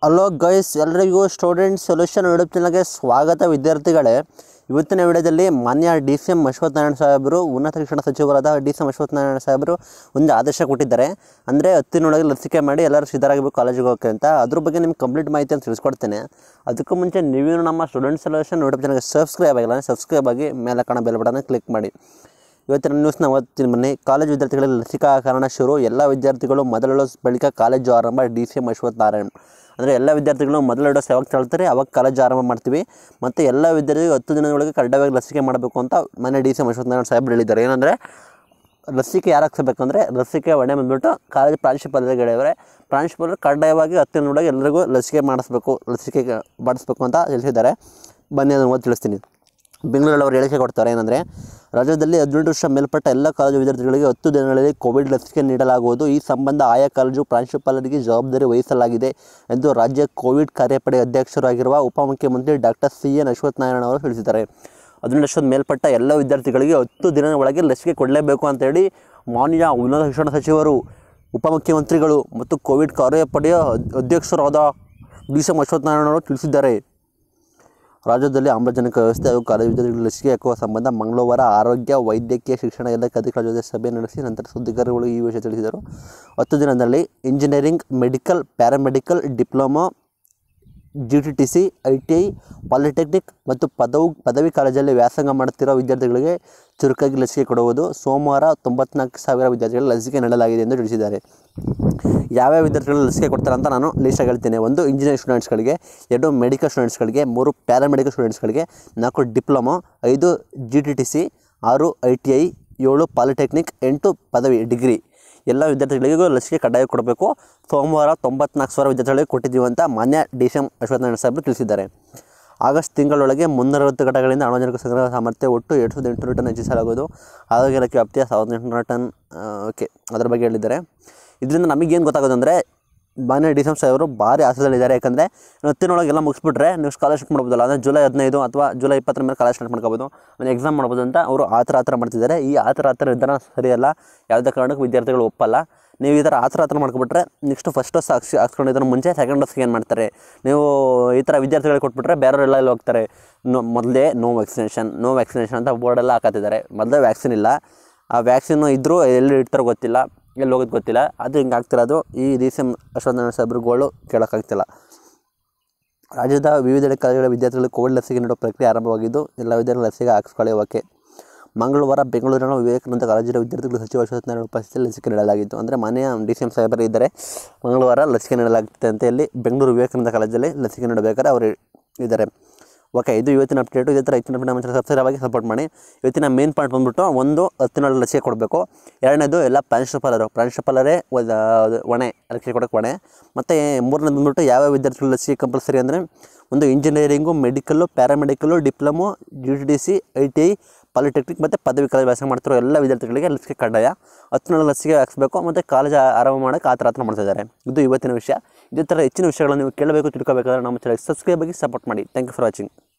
hello guys ಎಲ್ಲರಿಗೂ student solution YouTube ಚಾನಲ್ಗೆ ಸ್ವಾಗತ ವಿದ್ಯಾರ್ಥಿಗಳೇ ಇವತ್ತಿನ ವಿಡಿಯೋದಲ್ಲಿ ಮಾನ್ಯ ಡಿ ಸಿ ಎಂ ಅಶ್ವತ್ಥನಾರಾಯಣ ಸಾಹೇಬರು ಉನ್ನತ ಶಿಕ್ಷಣ ಸಚಿವರಾದ ಡಿ ಸಿ ಎಂ ಅಶ್ವತ್ಥನಾರಾಯಣ ಸಾಹೇಬರು ಒಂದು ಆದೇಶ ಕೊಟ್ಟಿದ್ದಾರೆ ಅಂದರೆ ಹತ್ತಿನೊಳಗೆ ಲಸಿಕೆ ಮಾಡಿ ಎಲ್ಲರೂ ಸಿದ್ಧರಾಗಬೇಕು ಕಾಲೇಜಿಗೆ ಹೋಗೋಕ್ಕೆ ಅಂತ ಅದ್ರ ಬಗ್ಗೆ ನಿಮ್ಗೆ ಕಂಪ್ಲೀಟ್ ಮಾಹಿತಿ ಅಂತ ತಿಳಿಸ್ಕೊಡ್ತೇನೆ ಅದಕ್ಕೂ ಮುಂಚೆ ನೀವು ನಮ್ಮ ಸ್ಟೂಡೆಂಟ್ ಸೊಲ್ಯೂಷನ್ ಯೂಟ್ಯೂಬ್ ಚಾನಲ್ಗೆ ಸಬ್ಸ್ಕ್ರೈಬ್ ಆಗಿಲ್ಲ ಸಬ್ಸ್ಕ್ರೈಬ್ ಆಗಿ ಮೇಲೆ ಕಾಣೋ ಬೆಲ್ ಬಟನ್ನ ಕ್ಲಿಕ್ ಮಾಡಿ ಇವತ್ತಿನ ನ್ಯೂಸ್ನ ಓದ್ತೀನಿ ಬನ್ನಿ ಕಾಲೇಜು ವಿದ್ಯಾರ್ಥಿಗಳಲ್ಲಿ ಲಸಿಕಾ ಕಾರಣ ಶುರು ಎಲ್ಲ ವಿದ್ಯಾರ್ಥಿಗಳು ಮೊದಲ ಡೋಸ್ ಬಳಿಕ ಕಾಲೇಜು ಆರಂಭ ಡಿ ಸಿ ಎಂ ಅಶ್ವತ್ಥನಾರಾಯಣ ಅಂದರೆ ಎಲ್ಲ ವಿದ್ಯಾರ್ಥಿಗಳು ಮೊದಲ ಡೋಸ್ ಯಾವಾಗ ತಗೊಳ್ತಾರೆ ಅವಾಗ ಕಾಲೇಜು ಆರಂಭ ಮಾಡ್ತೀವಿ ಮತ್ತು ಎಲ್ಲ ವಿದ್ಯಾರ್ಥಿಗಳು ಹತ್ತು ದಿನದೊಳಗೆ ಕಡ್ಡಾಯವಾಗಿ ಲಸಿಕೆ ಮಾಡಬೇಕು ಅಂತ ಮನೆ ಡಿ ಸಿ ಎಂ ಅಶ್ವತ್ಥನಾರಾಯಣ ಸಾಹೇಬ್ರು ಹೇಳಿದ್ದಾರೆ ಏನಂದರೆ ಲಸಿಕೆ ಯಾರು ಹಾಕ್ಸಬೇಕಂದ್ರೆ ಲಸಿಕೆ ಹೊಣೆ ಬಂದ್ಬಿಟ್ಟು ಕಾಲೇಜ್ ಪ್ರಾಂಶುಪಾಲರಿಗೆ ಹೇಳಿದರೆ ಪ್ರಾಂಶುಪಾಲರು ಕಡ್ಡಾಯವಾಗಿ ಹತ್ತು ದಿನದೊಳಗೆ ಎಲ್ಲರಿಗೂ ಲಸಿಕೆ ಮಾಡಿಸ್ಬೇಕು ಲಸಿಕೆ ಮಾಡಿಸ್ಬೇಕು ಅಂತ ತಿಳಿಸಿದ್ದಾರೆ ಬನ್ನಿ ಅದನ್ನು ಓದಿ ತಿಳಿಸ್ತೀನಿ ಬೆಂಗಳೂರಲ್ಲಿ ಅವರು ಹೇಳಿಕೆ ಕೊಡ್ತಾರೆ ಏನಂದರೆ ರಾಜ್ಯದಲ್ಲಿ ಹದಿನೆಂಟು ವರ್ಷ ಮೇಲ್ಪಟ್ಟ ಎಲ್ಲ ಕಾಲೇಜು ವಿದ್ಯಾರ್ಥಿಗಳಿಗೆ ಹತ್ತು ದಿನಗಳಲ್ಲಿ ಕೋವಿಡ್ ಲಸಿಕೆ ನೀಡಲಾಗುವುದು ಈ ಸಂಬಂಧ ಆಯಾ ಕಾಲೇಜು ಪ್ರಾಂಶುಪಾಲರಿಗೆ ಜವಾಬ್ದಾರಿ ವಹಿಸಲಾಗಿದೆ ಎಂದು ರಾಜ್ಯ ಕೋವಿಡ್ ಕಾರ್ಯಪಡೆ ಅಧ್ಯಕ್ಷರಾಗಿರುವ ಉಪಮುಖ್ಯಮಂತ್ರಿ ಡಾಕ್ಟರ್ ಸಿ ಎನ್ ಅಶ್ವತ್ಥನಾರಾಯಣ ಅವರು ತಿಳಿಸಿದ್ದಾರೆ ಹದಿನೆಂಟು ವರ್ಷದ ಮೇಲ್ಪಟ್ಟ ಎಲ್ಲ ವಿದ್ಯಾರ್ಥಿಗಳಿಗೆ ಹತ್ತು ದಿನದ ಒಳಗೆ ಲಸಿಕೆ ಕೊಡಲೇಬೇಕು ಅಂತೇಳಿ ಮಾನ್ಯ ಉನ್ನತ ಶಿಕ್ಷಣ ಸಚಿವರು ಉಪಮುಖ್ಯಮಂತ್ರಿಗಳು ಮತ್ತು ಕೋವಿಡ್ ಕಾರ್ಯಪಡೆಯ ಅಧ್ಯಕ್ಷರಾದ ಡಿ ಸಿ ಎಂ ಅಶ್ವತ್ಥನಾರಾಯಣ ಅವರು ತಿಳಿಸಿದ್ದಾರೆ ರಾಜ್ಯದಲ್ಲಿ ಆಮ್ಲಜನಕ ವ್ಯವಸ್ಥೆ ಹಾಗೂ ಕಾಲೇಜು ವಿದ್ಯಾರ್ಥಿಗಳು ಲಸಿಕೆ ಹಾಕುವ ಸಂಬಂಧ ಮಂಗಳವಾರ ಆರೋಗ್ಯ ವೈದ್ಯಕೀಯ ಶಿಕ್ಷಣ ಇಲಾಖೆ ಅಧಿಕಾರಿಗಳ ಜೊತೆ ಸಭೆ ನಡೆಸಿ ನಂತರ ಸುದ್ದಿಗಾರಗಳು ಈ ವಿಷಯ ತಿಳಿಸಿದರು ಹತ್ತು ದಿನದಲ್ಲಿ engineering medical paramedical diploma G T T C I T I polytechnic ಮತ್ತು ಪದವು ಪದವಿ ಕಾಲೇಜಲ್ಲಿ ವ್ಯಾಸಂಗ ಮಾಡುತ್ತಿರೋ ವಿದ್ಯಾರ್ಥಿಗಳಿಗೆ ಚುರುಕಾಗಿ ಲಸಿಕೆ ಕೊಡುವುದು ಸೋಮವಾರ ತೊಂಬತ್ನಾಲ್ಕು ಸಾವಿರ ವಿದ್ಯಾರ್ಥಿಗಳ ಲಸಿಕೆ ನೀಡಲಾಗಿದೆ ಎಂದು ತಿಳಿಸಿದ್ದಾರೆ ಯಾವ್ಯಾವ ವಿದ್ಯಾರ್ಥಿಗಳು ಲಸಿಕೆ ಕೊಡ್ತಾರೆ ಅಂತ ನಾನು ಲೀಸ್ಟಾಗಿ ಹೇಳ್ತೀನಿ ಒಂದು ಇಂಜಿನಿಯರಿಂಗ್ ಸ್ಟೂಡೆಂಟ್ಸ್ಗಳಿಗೆ ಎರಡು ಮೆಡಿಕಲ್ ಸ್ಟೂಡೆಂಟ್ಸ್ಗಳಿಗೆ ಮೂರು ಪ್ಯಾರಾಮೆಡಿಕಲ್ ಸ್ಟೂಡೆಂಟ್ಸ್ಗಳಿಗೆ ನಾಲ್ಕು ಡಿಪ್ಲೊಮಾ ಐದು ಜಿ ಟಿ ಟಿ ಸಿ ಆರು ಐ ಟಿ ಐ ಏಳು ಪಾಲಿಟೆಕ್ನಿಕ್ ಎಂಟು ಪದವಿ ಡಿಗ್ರಿ ಎಲ್ಲ ವಿದ್ಯಾರ್ಥಿಗಳಿಗೂ ಲಸಿಕೆ ಕಡ್ಡಾಯ ಕೊಡಬೇಕು ಸೋಮವಾರ ತೊಂಬತ್ನಾಲ್ಕು ಸಾವಿರ ವಿದ್ಯಾರ್ಥಿಗಳಿಗೆ ಕೊಟ್ಟಿದ್ದೀವಿ ಅಂತ ಮಾನ್ಯ ಡಿ ಸಿ ಎಂ ಅಶ್ವತ್ಥನಾರಾಯಣ ಸಾಹೇಬರು ತಿಳಿಸಿದ್ದಾರೆ ಆಗಸ್ಟ್ ತಿಂಗಳೊಳಗೆ ಮುನ್ನೂರೈವತ್ತು ಘಟಕಗಳಿಂದ ಆಮ್ಲಜನಕ ಸಂಗ್ರಹ ಸಾಮರ್ಥ್ಯ ಒಟ್ಟು ಎರಡು ಸಾವಿರದ ಎಂಟುನೂರು ಟನ್ ಹೆಚ್ಚಿಸಲಾಗುವುದು ಆರೋಗ್ಯ ಇಲಾಖೆ ವ್ಯಾಪ್ತಿಯ ಸಾವಿರದ ಎಂಟುನೂರು ಟನ್ ಓಕೆ ಅದರ ಬಗ್ಗೆ ಹೇಳಿದ್ದಾರೆ ಇದರಿಂದ ನಮಗೇನು ಗೊತ್ತಾಗೋದು ಅಂದರೆ ಮಾನ್ಯ ಡಿ ಸಿ ಎಂ ಸಾಹೇಬರು ಭಾರಿ ಆಸೆದಲ್ಲಿದ್ದಾರೆ ಯಾಕಂದರೆ ಹತ್ತಿನೊಳಗೆಲ್ಲ ಮುಗಿಸ್ಬಿಟ್ರೆ ನೀವು ಸ್ಕಾಲರ್ಶಿಪ್ ಮಾಡ್ಬೋದಲ್ಲ ಅಂದರೆ ಜುಲೈ ಹದಿನೈದು ಅಥವಾ ಜುಲೈ ಇಪ್ಪತ್ತರ ಮೇಲೆ ಕಾಲೇಜ್ ಸ್ಟಾರ್ಟ್ ಮಾಡ್ಕೋಬೋದು ಒಂದು ಎಕ್ಸಾಮ್ ಮಾಡ್ಬೋದು ಅಂತ ಅವರು ಆ ಥರ ಆ ಥರ ಮಾಡ್ತಿದ್ದಾರೆ ಈ ಆ ಥರ ಆ ಥರ ವಿಧಾನ ಸರಿಯಲ್ಲ ಯಾವುದೇ ಕಾರಣಕ್ಕೂ ವಿದ್ಯಾರ್ಥಿಗಳು ಒಪ್ಪಲ್ಲ ನೀವು ಈ ಥರ ಆ ಥರ ಆ ಥರ ಮಾಡ್ಕೊಬಿಟ್ರೆ ನೆಕ್ಸ್ಟ್ ಫಸ್ಟ್ ಡೋಸ್ ಹಾಕ್ಸಿ ಹಾಕ್ಸ್ಕೊಂಡಿದ್ರೆ ಮುಂಚೆ ಸೆಕೆಂಡ್ ಡೋಸ್ಗೆ ಏನು ಮಾಡ್ತಾರೆ ನೀವು ಈ ಥರ ವಿದ್ಯಾರ್ಥಿಗಳಿಗೆ ಕೊಟ್ಬಿಟ್ರೆ ಬೇರೆಯವರೆಲ್ಲ ಇಲ್ಲಿ ಹೋಗ್ತಾರೆ ನೋ ಮೊದಲೇ ನೋ ವ್ಯಾಕ್ಸಿನೇಷನ್ ನೋ ವ್ಯಾಕ್ಸಿನೇಷನ್ ಅಂತ ಬೋರ್ಡೆಲ್ಲ ಹಾಕತ್ತಿದ್ದಾರೆ ಮೊದಲೇ ವ್ಯಾಕ್ಸಿನ್ ಇಲ್ಲ ಆ ವ್ಯಾಕ್ಸಿನ್ ಇದ್ದರೂ ಎಲ್ಲಿ ಇಡ್ತಾರೋ ಗೊತ್ತಿಲ್ಲ ಎಲ್ಲಿ ಹೋಗೋದು ಗೊತ್ತಿಲ್ಲ ಅದು ಹಿಂಗೆ ಆಗ್ತಿರೋದು ಈ ಡಿ ಸಿ ಎಂ ಅಶ್ವತ್ಥನಾರಾಯಣ ಸಾಹೇಬ್ರುಗಳು ಕೇಳೋಕ್ಕಾಗ್ತಿಲ್ಲ ರಾಜ್ಯದ ವಿವಿಧೆಡೆ ಕಾಲೇಜುಗಳ ವಿದ್ಯಾರ್ಥಿಗಳಿಗೆ ಕೋವಿಡ್ ಲಸಿಕೆ ನೀಡುವ ಪ್ರಕ್ರಿಯೆ ಆರಂಭವಾಗಿದ್ದು ಎಲ್ಲ ವಿದ್ಯಾರ್ಥಿಗಳು ಲಸಿಕೆ ಹಾಕಿಸ್ಕೊಳ್ಳುವಕ್ಕೆ ಮಂಗಳವಾರ ಬೆಂಗಳೂರಿನ ವಿವೇಕಾನಂದ ಕಾಲೇಜಿನ ವಿದ್ಯಾರ್ಥಿಗಳು ಸಚಿವ ಅಶ್ವತ್ಥನಾರಾಯಣ ಉಪಸ್ಥಿತಿಯಲ್ಲಿ ಲಸಿಕೆ ನೀಡಲಾಗಿತ್ತು ಅಂದರೆ ಮಾನ್ಯ ಡಿ ಸಿ ಎಂ ಸಾಹೇಬರು ಇದ್ದಾರೆ ಮಂಗಳವಾರ ಲಸಿಕೆ ನೀಡಲಾಗುತ್ತೆ ಅಂತ ಇಲ್ಲಿ ಬೆಂಗಳೂರು ವಿವೇಕಾನಂದ ಕಾಲೇಜಲ್ಲಿ ಲಸಿಕೆ ನೀಡಬೇಕಾದ್ರೆ ಅವರು ಇದ್ದಾರೆ ಓಕೆ ಇದು ಇವತ್ತಿನ ಅಪ್ಡೇಟು ಇದೇ ಥರ ಹೆಚ್ಚಿನ ಅಪ್ಡೇಟ್ ನಮ್ಮ ಸಬ್ಸ್ಕ್ರೈಬ್ ಆಗಿ ಸಪೋರ್ಟ್ ಮಾಡಿ ಇವತ್ತಿನ ಮೇನ್ ಪಾಯಿಂಟ್ ಬಂದ್ಬಿಟ್ಟು ಒಂದು ಹತ್ತಿನೊಳಗೆ ಲಸಿಕೆ ಕೊಡಬೇಕು ಎರಡನೇದು ಎಲ್ಲ ಪ್ರಾಂಶುಪಾಲರು ಪ್ರಾಂಶುಪಾಲರೇ ಒಂದು ಹೊಣೆ ಲಸಿಕೆ ಕೊಡೋಕ್ಕೆ ಹೊಣೆ ಮತ್ತು ಮೂರನೇದು ಬಂದ್ಬಿಟ್ಟು ಯಾವ ವಿದ್ಯಾರ್ಥಿಗಳು ಲಸಿಕೆ ಕಂಪಲ್ಸರಿ ಅಂದರೆ ಒಂದು engineering medical paramedical diploma G T D C I T I polytechnic ಮತ್ತು ಪದವಿ ಕಾಲೇಜ್ ವ್ಯಾಸಂಗ ಮಾಡ್ತಿರೋ ಎಲ್ಲ ವಿದ್ಯಾರ್ಥಿಗಳಿಗೆ ಲಸಿಕೆ ಕಡ್ಡಾಯ ಹತ್ತಿನೊಳಗೆ ಲಸಿಕೆ ಹಾಕ್ಸ್ಬೇಕು ಮತ್ತು ಕಾಲೇಜ್ ಆರಂಭ ಮಾಡೋಕ್ಕೆ ಆ ಥರ ಆ ಥರ ಮಾಡ್ತಿದ್ದಾರೆ ಇದು ಇವತ್ತಿನ ವಿಷಯ ಇದೇ ಥರ ಹೆಚ್ಚಿನ ವಿಷಯಗಳನ್ನು ನೀವು ಕೇಳಬೇಕು ತಿಳ್ಕೊಬೇಕಾದ್ರೆ ನಮ್ಮ ಚಾನಲ್ ಸಬ್ಸ್ಕ್ರೈಬ್ ಆಗಿ ಸಪೋರ್ಟ್ ಮಾಡಿ ಥ್ಯಾಂಕ್ ಯು ಫಾರ್ ವಾಚಿಂಗ್